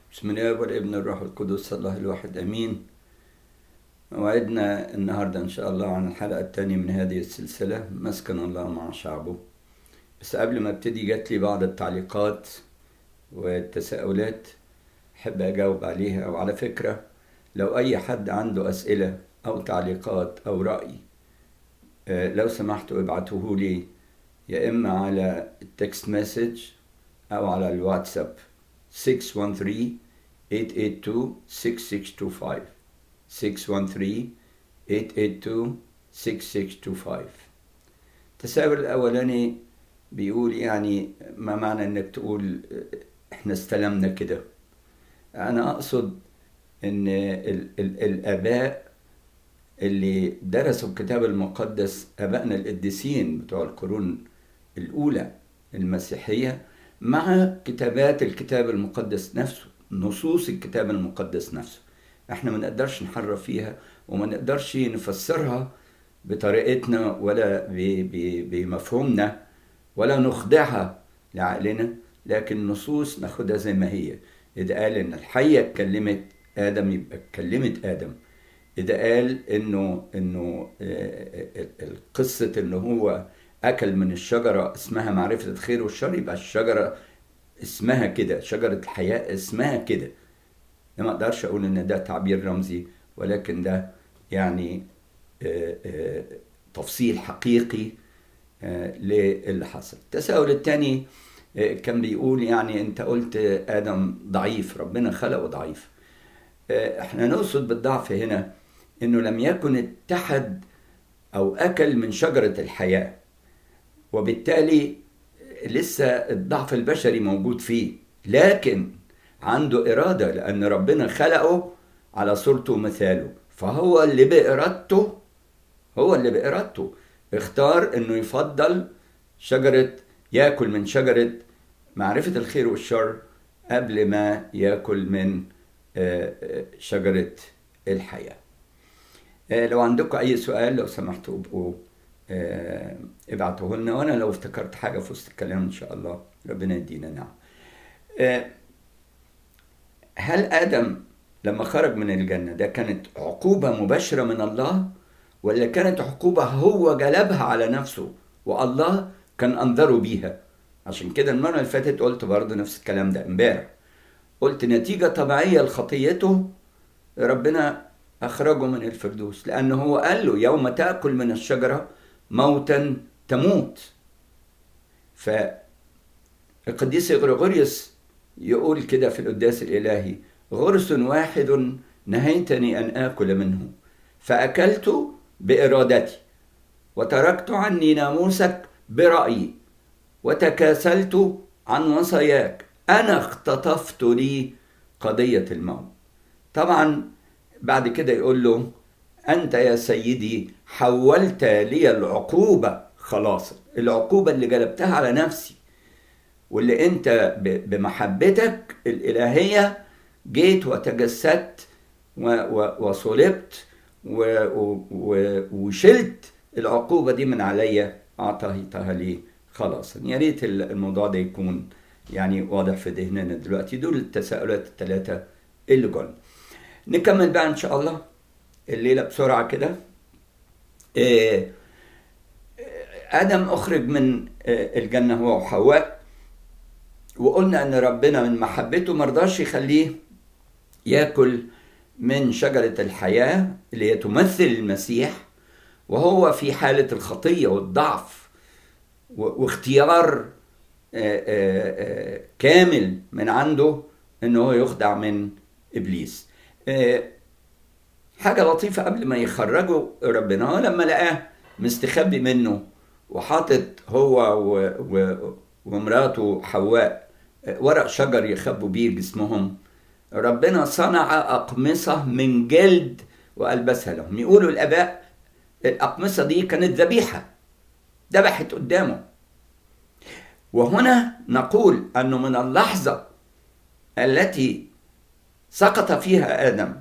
بسم الله والابن الروح القدس الله الواحد امين موعدنا النهاردة إن شاء الله عن الحلقة الثانية من هذه السلسلة مسكن الله مع شعبه بس قبل ما ابتدي جات لي بعض التعليقات والتساؤلات أحب أجاوب عليها وعلى فكرة لو أي حد عنده أسئلة أو تعليقات أو رأي لو سمحتوا ابعتوه لي يا إما على التكست مسج أو على الواتساب 613 882 6625 613-882-6625 التساؤل الأولاني بيقول يعني ما معنى إنك تقول إحنا استلمنا كده أنا أقصد إن ال ال الآباء اللي درسوا الكتاب المقدس آبائنا القديسين بتوع القرون الأولى المسيحية مع كتابات الكتاب المقدس نفسه نصوص الكتاب المقدس نفسه احنا ما نقدرش نحرف فيها وما نقدرش نفسرها بطريقتنا ولا بمفهومنا ولا نخضعها لعقلنا لكن النصوص ناخدها زي ما هي إذا قال إن الحية اتكلمت آدم يبقى اتكلمت آدم إذا قال إنه إنه القصة إن هو أكل من الشجرة اسمها معرفة الخير والشر يبقى الشجرة اسمها كده شجرة الحياة اسمها كده ما اقدرش اقول ان ده تعبير رمزي ولكن ده يعني تفصيل حقيقي للي حصل التساؤل الثاني كان بيقول يعني انت قلت ادم ضعيف ربنا خلقه ضعيف احنا نقصد بالضعف هنا انه لم يكن اتحد او اكل من شجره الحياه وبالتالي لسه الضعف البشري موجود فيه لكن عنده إرادة لأن ربنا خلقه على صورته ومثاله فهو اللي بإرادته هو اللي بإرادته اختار إنه يفضل شجرة ياكل من شجرة معرفة الخير والشر قبل ما ياكل من شجرة الحياة لو عندكم أي سؤال لو سمحتوا ابقوا ابعتوه لنا وأنا لو افتكرت حاجة في وسط الكلام إن شاء الله ربنا يدينا نعم هل آدم لما خرج من الجنة ده كانت عقوبة مباشرة من الله ولا كانت عقوبة هو جلبها على نفسه والله كان أنذره بيها عشان كده المرة اللي فاتت قلت برضه نفس الكلام ده امبارح قلت نتيجة طبيعية لخطيته ربنا أخرجه من الفردوس لأنه هو قال له يوم تأكل من الشجرة موتا تموت فالقديس غريغوريوس يقول كده في القداس الإلهي غرس واحد نهيتني أن آكل منه فأكلت بإرادتي وتركت عني ناموسك برأيي وتكاسلت عن وصاياك أنا اختطفت لي قضية الموت طبعا بعد كده يقول له أنت يا سيدي حولت لي العقوبة خلاص العقوبة اللي جلبتها على نفسي واللي انت بمحبتك الالهيه جيت وتجسدت وصلبت وشلت العقوبه دي من عليا اعطيتها لي خلاص يا ريت الموضوع ده يكون يعني واضح في ذهننا دلوقتي دول التساؤلات الثلاثه اللي قلنا نكمل بقى ان شاء الله الليله بسرعه كده ادم اخرج من الجنه هو وحواء وقلنا ان ربنا من محبته مرضاش يخليه ياكل من شجرة الحياة اللي هي تمثل المسيح وهو في حالة الخطية والضعف واختيار كامل من عنده ان هو يخدع من ابليس حاجة لطيفة قبل ما يخرجوا ربنا لما لقاه مستخبي منه وحاطط هو ومراته حواء ورق شجر يخبوا بيه جسمهم ربنا صنع أقمصة من جلد وألبسها لهم يقولوا الآباء الأقمصة دي كانت ذبيحة ذبحت قدامه وهنا نقول أنه من اللحظة التي سقط فيها آدم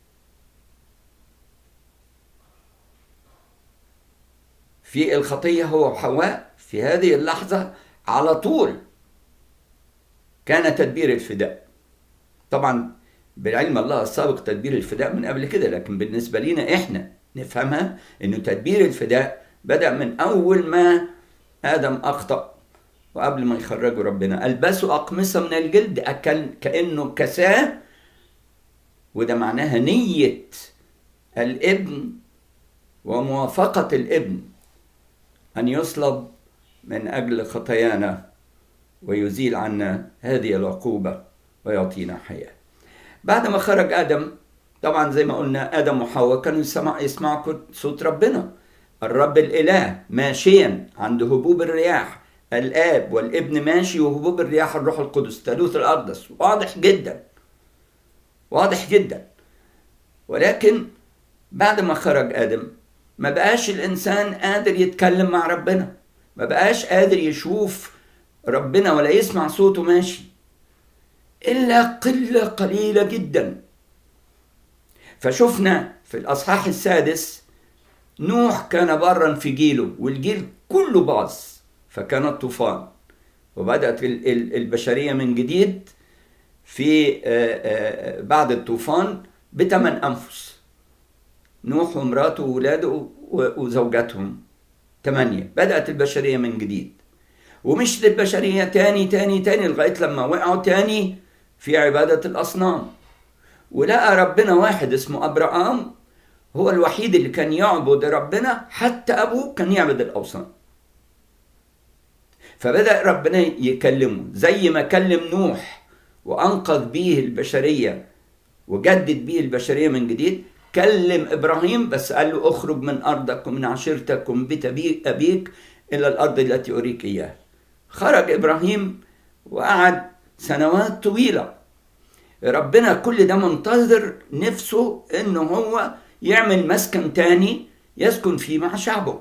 في الخطية هو وحواء في هذه اللحظة على طول كان تدبير الفداء طبعا بعلم الله السابق تدبير الفداء من قبل كده لكن بالنسبة لنا احنا نفهمها انه تدبير الفداء بدأ من اول ما ادم اخطأ وقبل ما يخرجوا ربنا البسوا اقمصة من الجلد أكل كأنه كساه وده معناها نية الابن وموافقة الابن أن يصلب من أجل خطايانا ويزيل عنا هذه العقوبة ويعطينا حياة بعد ما خرج آدم طبعا زي ما قلنا آدم وحواء كانوا يسمع يسمعوا صوت ربنا الرب الإله ماشيا عند هبوب الرياح الآب والابن ماشي وهبوب الرياح الروح القدس الثالوث الأقدس واضح جدا واضح جدا ولكن بعد ما خرج آدم ما بقاش الإنسان قادر يتكلم مع ربنا ما بقاش قادر يشوف ربنا ولا يسمع صوته ماشي إلا قلة قليلة جدا فشفنا في الأصحاح السادس نوح كان برا في جيله والجيل كله باظ فكان الطوفان وبدأت البشرية من جديد في بعد الطوفان بثمان أنفس نوح ومراته وولاده وزوجاتهم ثمانية بدأت البشرية من جديد ومشت البشرية تاني تاني تاني لغاية لما وقعوا تاني في عبادة الأصنام ولقى ربنا واحد اسمه أبرام هو الوحيد اللي كان يعبد ربنا حتى أبوه كان يعبد الأوثان فبدأ ربنا يكلمه زي ما كلم نوح وأنقذ به البشرية وجدد به البشرية من جديد كلم إبراهيم بس قال له اخرج من أرضك ومن عشيرتك ومن بيت أبيك إلى الأرض التي أريك إياها خرج إبراهيم وقعد سنوات طويلة ربنا كل ده منتظر نفسه إنه هو يعمل مسكن تاني يسكن فيه مع شعبه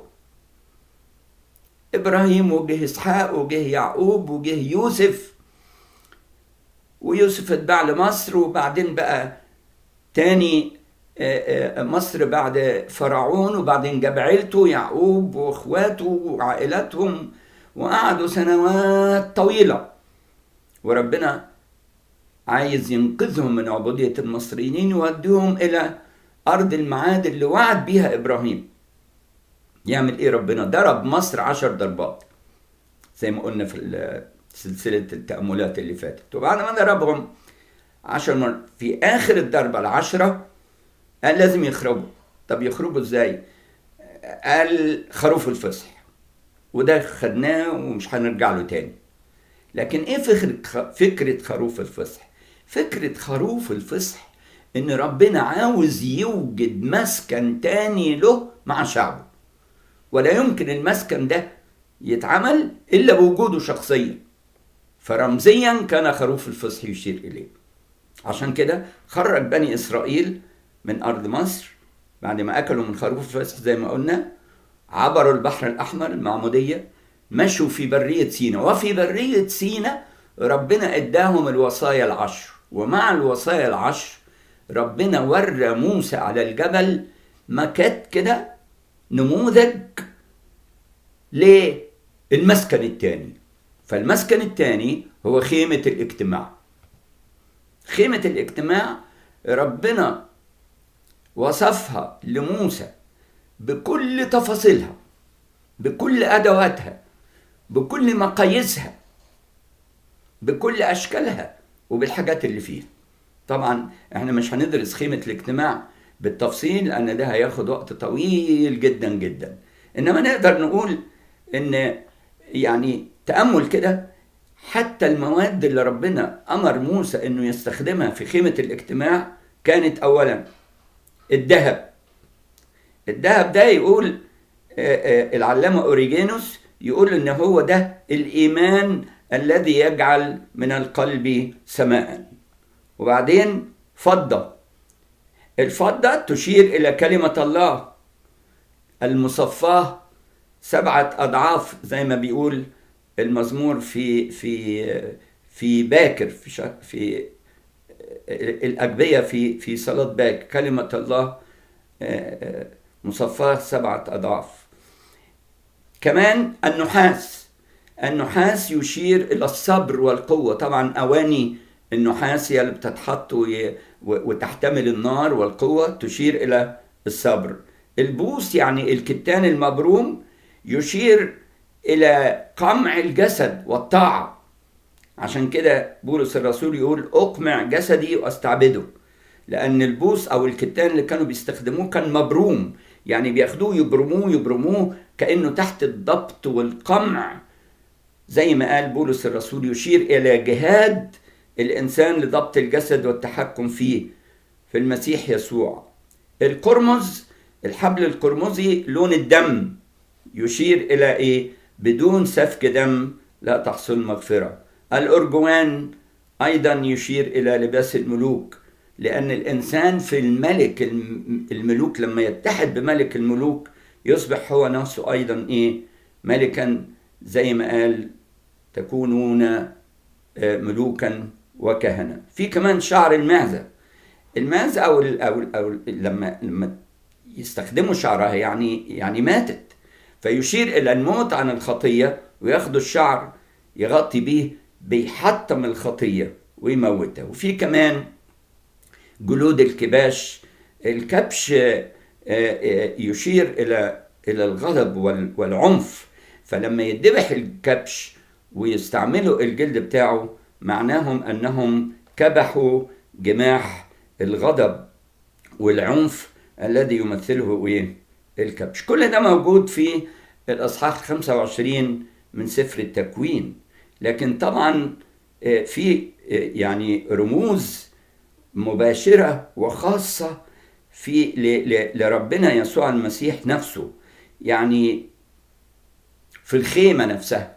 إبراهيم وجه إسحاق وجه يعقوب وجه يوسف ويوسف اتباع لمصر وبعدين بقى تاني مصر بعد فرعون وبعدين جاب عيلته يعقوب واخواته وعائلاتهم وقعدوا سنوات طويلة وربنا عايز ينقذهم من عبودية المصريين يوديهم إلى أرض المعاد اللي وعد بيها إبراهيم يعمل إيه ربنا ضرب مصر عشر ضربات زي ما قلنا في سلسلة التأملات اللي فاتت وبعد ما ضربهم عشر مرات في آخر الضربة العشرة قال لازم يخرجوا طب يخرجوا ازاي قال خروف الفصح وده خدناه ومش هنرجع له تاني لكن ايه فكرة فكرة خروف الفصح فكرة خروف الفصح ان ربنا عاوز يوجد مسكن تاني له مع شعبه ولا يمكن المسكن ده يتعمل الا بوجوده شخصيا فرمزيا كان خروف الفصح يشير اليه عشان كده خرج بني اسرائيل من أرض مصر بعد ما أكلوا من خروف الفصح زي ما قلنا عبروا البحر الأحمر المعمودية مشوا في برية سينا وفي برية سينا ربنا اداهم الوصايا العشر ومع الوصايا العشر ربنا ورى موسى على الجبل مكات كده نموذج للمسكن الثاني فالمسكن الثاني هو خيمة الاجتماع خيمة الاجتماع ربنا وصفها لموسى بكل تفاصيلها بكل ادواتها بكل مقاييسها بكل اشكالها وبالحاجات اللي فيها طبعا احنا مش هندرس خيمه الاجتماع بالتفصيل لان ده هياخد وقت طويل جدا جدا انما نقدر نقول ان يعني تامل كده حتى المواد اللي ربنا امر موسى انه يستخدمها في خيمه الاجتماع كانت اولا الذهب الذهب ده يقول العلامة أوريجينوس يقول إن هو ده الإيمان الذي يجعل من القلب سماء وبعدين فضة الفضة تشير إلى كلمة الله المصفاة سبعة أضعاف زي ما بيقول المزمور في في في باكر في في الأجبية في في صلاة باك كلمة الله مصفاة سبعة أضعاف كمان النحاس النحاس يشير إلى الصبر والقوة طبعا أواني النحاس هي اللي بتتحط وي- و- وتحتمل النار والقوة تشير إلى الصبر البوس يعني الكتان المبروم يشير إلى قمع الجسد والطاعة عشان كده بولس الرسول يقول أقمع جسدي وأستعبده لأن البوس أو الكتان اللي كانوا بيستخدموه كان مبروم يعني بياخدوه يبرموه يبرموه كأنه تحت الضبط والقمع زي ما قال بولس الرسول يشير إلى جهاد الإنسان لضبط الجسد والتحكم فيه في المسيح يسوع القرمز الحبل القرمزي لون الدم يشير إلى إيه بدون سفك دم لا تحصل مغفرة الأرجوان أيضا يشير إلى لباس الملوك لأن الإنسان في الملك الم- الملوك لما يتحد بملك الملوك يصبح هو نفسه أيضا إيه ملكا زي ما قال تكونون آه، ملوكا وكهنة في كمان شعر المعزة المعزة أو ال أو, ال أو ال لما لما يستخدموا شعرها يعني يعني ماتت فيشير إلى الموت عن الخطية وياخدوا الشعر يغطي به بيحطم الخطية ويموتها وفي كمان جلود الكباش الكبش آه، آه، يشير إلى إلى الغضب وال- والعنف فلما يذبح الكبش ويستعملوا الجلد بتاعه معناهم أنهم كبحوا جماح الغضب والعنف الذي يمثله ايه الكبش كل ده موجود في الاصحاح 25 من سفر التكوين لكن طبعا آه، في آه، يعني رموز مباشرة وخاصة في ل- ل- لربنا يسوع المسيح نفسه يعني في الخيمة نفسها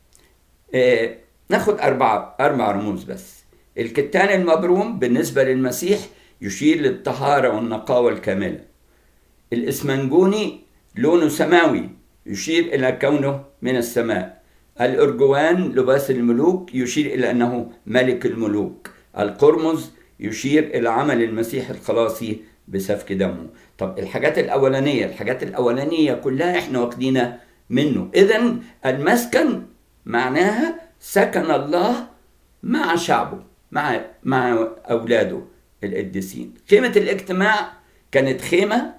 آه، ناخد أربعة أربع رموز بس الكتان المبروم بالنسبة للمسيح يشير للطهارة والنقاوة الكاملة الإسمنجوني لونه سماوي يشير إلى كونه من السماء الأرجوان لباس الملوك يشير إلى أنه ملك الملوك القرمز يشير إلى عمل المسيح الخلاصي بسفك دمه طب الحاجات الأولانية الحاجات الأولانية كلها إحنا واخدينها منه إذا المسكن معناها سكن الله مع شعبه مع مع أولاده القديسين خيمة الاجتماع كانت خيمة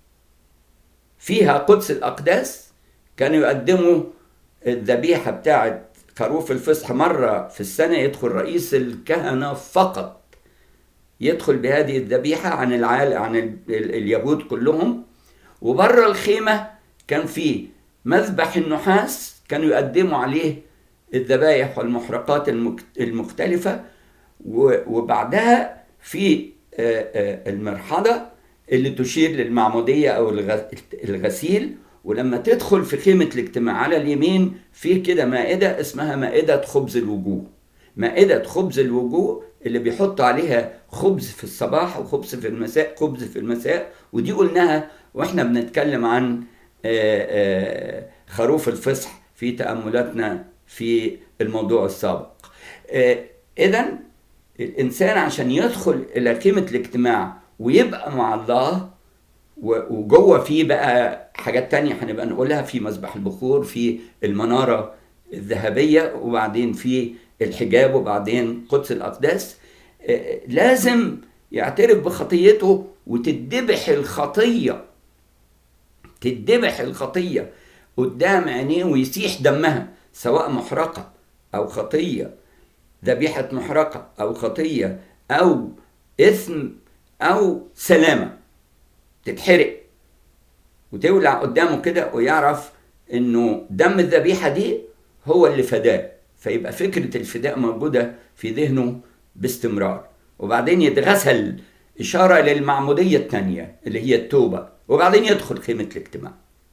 فيها قدس الأقداس كانوا يقدموا الذبيحة بتاعة خروف الفصح مرة في السنة يدخل رئيس الكهنة فقط يدخل بهذه الذبيحة عن العال عن ال... ال... اليهود كلهم وبره الخيمة كان في مذبح النحاس كانوا يقدموا عليه الذبائح والمحرقات المك... المختلفة و... وبعدها في آه، آه، المرحضة اللي تشير للمعمودية أو الغ- الغسيل ولما تدخل في خيمة الاجتماع على اليمين في كده مائدة اسمها مائدة خبز الوجوه مائدة خبز الوجوه اللي بيحط عليها خبز في الصباح وخبز في المساء خبز في المساء ودي قلناها واحنا بنتكلم عن آه، آه، خروف الفصح في تأملاتنا في الموضوع السابق إذا الإنسان عشان يدخل إلى قيمة الاجتماع ويبقى مع الله و- وجوه فيه بقى حاجات تانية هنبقى نقولها في مسبح البخور في المنارة الذهبية وبعدين في الحجاب وبعدين قدس الأقداس آه، لازم يعترف بخطيته وتدبح الخطية تدبح الخطية قدام عينيه ويسيح دمها سواء محرقة أو خطية ذبيحة محرقة أو خطية أو إثم أو سلامة تتحرق وتولع قدامه كده ويعرف إنه دم الذبيحة دي هو اللي فداه فيبقى فكرة الفداء موجودة في ذهنه باستمرار وبعدين يتغسل إشارة للمعمودية الثانية اللي هي التوبة وبعدين يدخل خيمة الاجتماع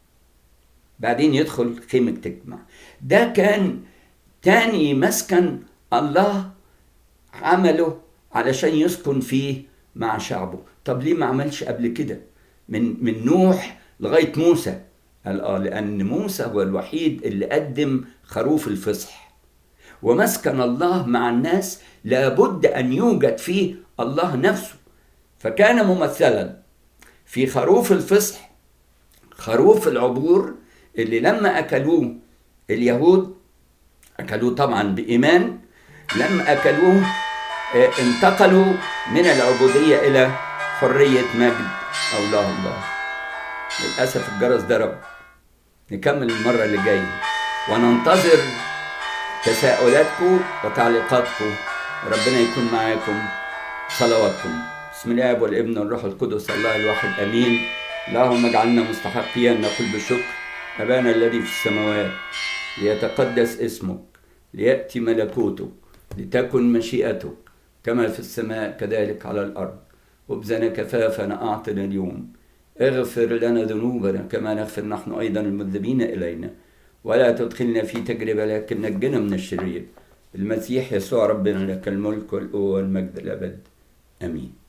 بعدين يدخل خيمة الاجتماع ده كان تاني مسكن الله عمله علشان يسكن فيه مع شعبه طب ليه ما عملش قبل كده من من نوح لغايه موسى قال اه لان موسى هو الوحيد اللي قدم خروف الفصح ومسكن الله مع الناس لابد ان يوجد فيه الله نفسه فكان ممثلا في خروف الفصح خروف العبور اللي لما اكلوه اليهود اكلوه طبعا بايمان لما اكلوه انتقلوا من العبودية إلى حرية مجد أولاد الله للأسف الجرس ضرب نكمل المرة اللي جاية وننتظر تساؤلاتكم وتعليقاتكم ربنا يكون معاكم صلواتكم بسم الله والابن والروح القدس الله الواحد امين اللهم اجعلنا مستحقين نقول بشكر ابانا الذي في السماوات ليتقدس اسمك لياتي ملكوتك لتكن مشيئتك كما في السماء كذلك على الارض خبزنا كفافنا اعطنا اليوم اغفر لنا ذنوبنا كما نغفر نحن ايضا المذنبين الينا ولا تدخلنا في تجربه لكن نجنا من الشرير المسيح يسوع ربنا لك الملك والقوه والمجد الابد امين